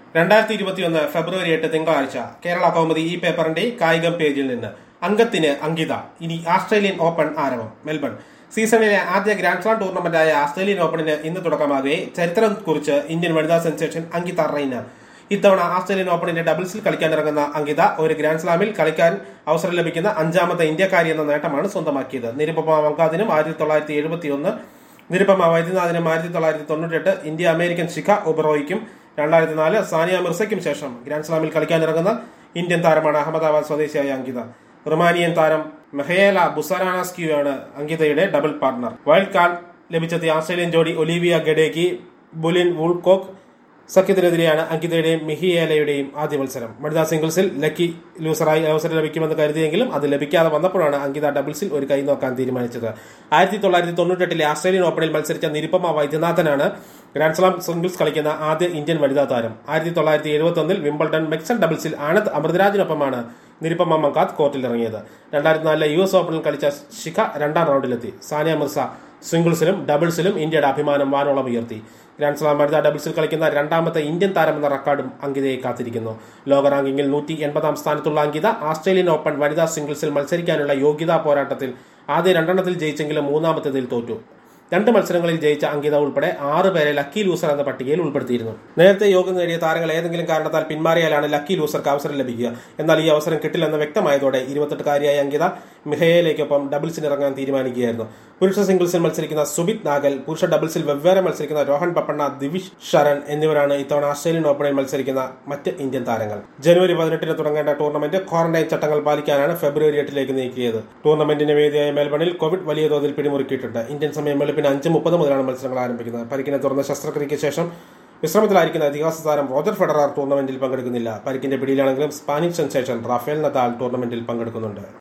രണ്ടായിരത്തി ഇരുപത്തിയൊന്ന് ഫെബ്രുവരി എട്ട് തിങ്കളാഴ്ച കേരള കൗമുദി ഈ പേപ്പറിന്റെ കായികം പേജിൽ നിന്ന് അംഗത്തിന് അങ്കിത ഇനി ആസ്ട്രേലിയൻ ഓപ്പൺ ആരവം മെൽബൺ സീസണിലെ ആദ്യ ഗ്രാൻഡ് സ്ലാം ടൂർണമെന്റായ ആസ്ട്രേലിയൻ ഓപ്പണിന് ഇന്ന് തുടക്കമാകെ ചരിത്രം കുറിച്ച് ഇന്ത്യൻ വനിതാ സെൻസേഷൻ അങ്കിത റൈന ഇത്തവണ ആസ്ട്രേലിയൻ ഓപ്പണിന്റെ ഡബിൾസിൽ കളിക്കാനിറങ്ങുന്ന അങ്കിത ഒരു ഗ്രാൻഡ് സ്ലാമിൽ കളിക്കാൻ അവസരം ലഭിക്കുന്ന അഞ്ചാമത്തെ ഇന്ത്യക്കാരി എന്ന നേട്ടമാണ് സ്വന്തമാക്കിയത് നിരുപമ വങ്കാദിനും ആയിരത്തി തൊള്ളായിരത്തി എഴുപത്തി ഒന്ന് നിരുപമ വൈദ്യനാഥിനും ആയിരത്തി തൊള്ളായിരത്തി തൊണ്ണൂറ്റെട്ട് ഇന്ത്യ അമേരിക്കൻ ശിഖ ഒബറോയ്ക്കും രണ്ടായിരത്തി നാല് സാനിയ മിർസയ്ക്കും ശേഷം ഗ്രാൻഡ് സ്ലാമിൽ കളിക്കാനിറങ്ങുന്ന ഇന്ത്യൻ താരമാണ് അഹമ്മദാബാദ് സ്വദേശിയായ അങ്കിത റുമാനിയൻ താരം മെഹേല ബുസറാനാസ്കിയാണ് അങ്കിതയുടെ ഡബിൾ പാർട്ണർ വൈൽഡ് കാർഡ് ലഭിച്ചെത്തിയ ആസ്ട്രേലിയൻ ജോഡി ഒലീവിയ ഗഡേക്കി ബുലിൻ വൂൾകോക്ക് സഖ്യത്തിനെതിരെയാണ് അങ്കിതയുടെയും മിഹിയേലയുടെയും ആദ്യ മത്സരം വനിതാ സിംഗിൾസിൽ ലക്കി ലൂസറായി അവസരം ലഭിക്കുമെന്ന് കരുതിയെങ്കിലും അത് ലഭിക്കാതെ വന്നപ്പോഴാണ് അങ്കിത ഡബിൾസിൽ ഒരു കൈ നോക്കാൻ തീരുമാനിച്ചത് ആയിരത്തി തൊള്ളായിരത്തി തൊണ്ണൂറ്റെട്ടിലെ ആസ്ട്രേലിയൻ ഓപ്പണിൽ മത്സരിച്ച നിരുപമ വൈദ്യനാഥനാണ് ഗ്രാൻഡ്സ്ലാം സിംഗിൾസ് കളിക്കുന്ന ആദ്യ ഇന്ത്യൻ വനിതാ താരം ആയിരത്തി തൊള്ളായിരത്തി എഴുപത്തി ഒന്നിൽ വിംബിൾഡൺ മിക്സഡ് ഡബിൾസിൽ ആനന്ദ് അമൃതരാജിനൊപ്പമാണ് നിരുപമ മങ്കാത്ത് കോർട്ടിലിറങ്ങിയത് രണ്ടായിരത്തി നാലിലെ യു എസ് ഓപ്പണിൽ കളിച്ച ശിഖ രണ്ടാം റൗണ്ടിലെത്തി സാനിയ മിർസ സിംഗിൾസിലും ഡബിൾസിലും ഇന്ത്യയുടെ അഭിമാനം വാനോളം ഉയർത്തി ഗ്രാൻഡ് സ്ലാം വനിതാ ഡബിൾസിൽ കളിക്കുന്ന രണ്ടാമത്തെ ഇന്ത്യൻ താരമെന്ന റെക്കോർഡും അങ്കിതയെ കാത്തിരിക്കുന്നു ലോക റാങ്കിങ്ങിൽ നൂറ്റി എൺപതാം സ്ഥാനത്തുള്ള അങ്കിത ആസ്ട്രേലിയൻ ഓപ്പൺ വനിതാ സിംഗിൾസിൽ മത്സരിക്കാനുള്ള യോഗ്യതാ പോരാട്ടത്തിൽ ആദ്യ രണ്ടെണ്ണത്തിൽ ജയിച്ചെങ്കിലും മൂന്നാമത്തേതിൽ തോറ്റു രണ്ട് മത്സരങ്ങളിൽ ജയിച്ച അങ്കിത ഉൾപ്പെടെ ആറ് പേരെ ലക്കി ലൂസർ എന്ന പട്ടികയിൽ ഉൾപ്പെടുത്തിയിരുന്നു നേരത്തെ യോഗം നേടിയ താരങ്ങൾ ഏതെങ്കിലും കാരണത്താൽ പിന്മാറിയാലാണ് ലക്കി ലൂസർക്ക് അവസരം ലഭിക്കുക എന്നാൽ ഈ അവസരം കിട്ടില്ലെന്ന് വ്യക്തമായതോടെ ഇരുപത്തെട്ടുകാരിയായ അങ്കിത മിഹയയിലേക്കൊപ്പം ഡബിൾസിന് ഇറങ്ങാൻ തീരുമാനിക്കുകയായിരുന്നു പുരുഷ സിംഗിൾസിൽ മത്സരിക്കുന്ന സുബിത് നാഗൽ പുരുഷ ഡബിൾസിൽ വെവ്വേറെ മത്സരിക്കുന്ന രോഹൻ പപ്പണ്ണ ദിവിഷ് ശരൺ എന്നിവരാണ് ഇത്തവണ ഓസ്ട്രേലിയൻ ഓപ്പണിൽ മത്സരിക്കുന്ന മറ്റ് ഇന്ത്യൻ താരങ്ങൾ ജനുവരി പതിനെട്ടിന് തുടങ്ങേണ്ട ടൂർണമെന്റ് ക്വാറന്റൈൻ ചട്ടങ്ങൾ പാലിക്കാനാണ് ഫെബ്രുവരി എട്ടിലേക്ക് നീക്കിയത് ടൂർണമെന്റിന് വേദിയായ മെൽബണിൽ കോവിഡ് വലിയ തോതിൽ പിടിമുറുക്കിയിട്ടുണ്ട് ഇന്ത്യൻ സമയം വെളുപ്പിന് അഞ്ച് മുപ്പത് മുതലാണ് മത്സരങ്ങൾ ആരംഭിക്കുന്നത് പരിക്കിനെ തുടർന്ന് ശസ്ത്രക്രിയയ്ക്ക് ശേഷം വിശ്രമത്തിലായിരിക്കുന്ന ഇതിഹാസ താരം റോജർ ഫെഡറർ ടൂർണമെന്റിൽ പങ്കെടുക്കുന്നില്ല പരിക്കിന്റെ പിടിയിലാണെങ്കിലും സ്പാനിഷ് സെൻസേഷൻ റാഫേൽ നദാൽ ടൂർണമെന്റിൽ പങ്കെടുക്കുന്നുണ്ട്